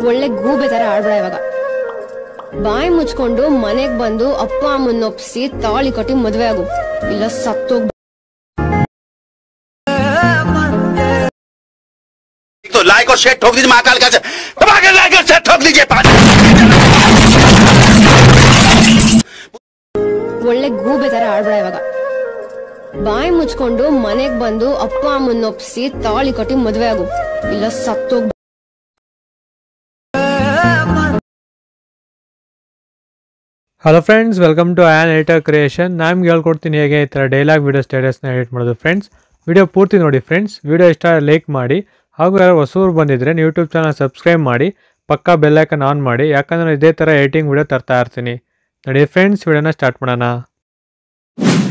ಒಳ್ಳೆ ಗೂಬೆ ತರ ಆಡ್ಬೇಡ ಇವಾಗ ಬಾಯಿ ಮುಚ್ಕೊಂಡು ಮನೆಗ್ ಬಂದು ಅಪ್ಪ ಅಮ್ಮನ್ನ ಒಪ್ಸಿ ತಾಳಿ ಕಟ್ಟಿ ಮದ್ವೆ ಆಗು ಇಲ್ಲ ಸತ್ತೋಗ್ एक तो लाइक और शेयर ठोक दीजिए महाकाल का दबा के लाइक और शेयर ठोक दीजिए पाँच ಒಳ್ಳೆ ಗೂಬೆ ತರ ಆಡ್ಬೇಡ ಇವಾಗ ಬಾಯಿ ಮುಚ್ಕೊಂಡು ಮನೆಗ್ ಬಂದು ಅಪ್ಪ ಅಮ್ಮನ್ನ ಒಪ್ಸಿ ತಾಳಿ ಕಟ್ಟಿ ಮದ್ವೆ ಆಗು ಇಲ್ಲ ಸತ್ತೋಗ್ hello friends welcome to an editor creation ನಾನು ಹೇಳ್ಕೊಡ್ತೀನಿ ಹೇಗೆ ಈ ಥರ ಡೈಲಾಗ್ ವೀಡಿಯೋ ಸ್ಟೇಟಸ್ನ ಎಡಿಟ್ ಮಾಡೋದು ಫ್ರೆಂಡ್ಸ್ ವಿಡಿಯೋ ಪೂರ್ತಿ ನೋಡಿ ಫ್ರೆಂಡ್ಸ್ ವಿಡಿಯೋ ಇಷ್ಟ ಲೈಕ್ ಮಾಡಿ ಹಾಗೂ ಯಾರು ಹೊಸೂರು ಬಂದಿದ್ದರೆ ಯೂಟ್ಯೂಬ್ ಚಾನಲ್ ಸಬ್ಸ್ಕ್ರೈಬ್ ಮಾಡಿ ಪಕ್ಕಾ ಬೆಲ್ಲೈಕನ್ ಆನ್ ಮಾಡಿ ಯಾಕಂದರೆ ಇದೇ ಥರ ಎಡಿಟಿಂಗ್ ವಿಡಿಯೋ ತರ್ತಾ ಇರ್ತೀನಿ ನೋಡಿ ಫ್ರೆಂಡ್ಸ್ ವಿಡಿಯೋನ ಸ್ಟಾರ್ಟ್ ಮಾಡೋಣ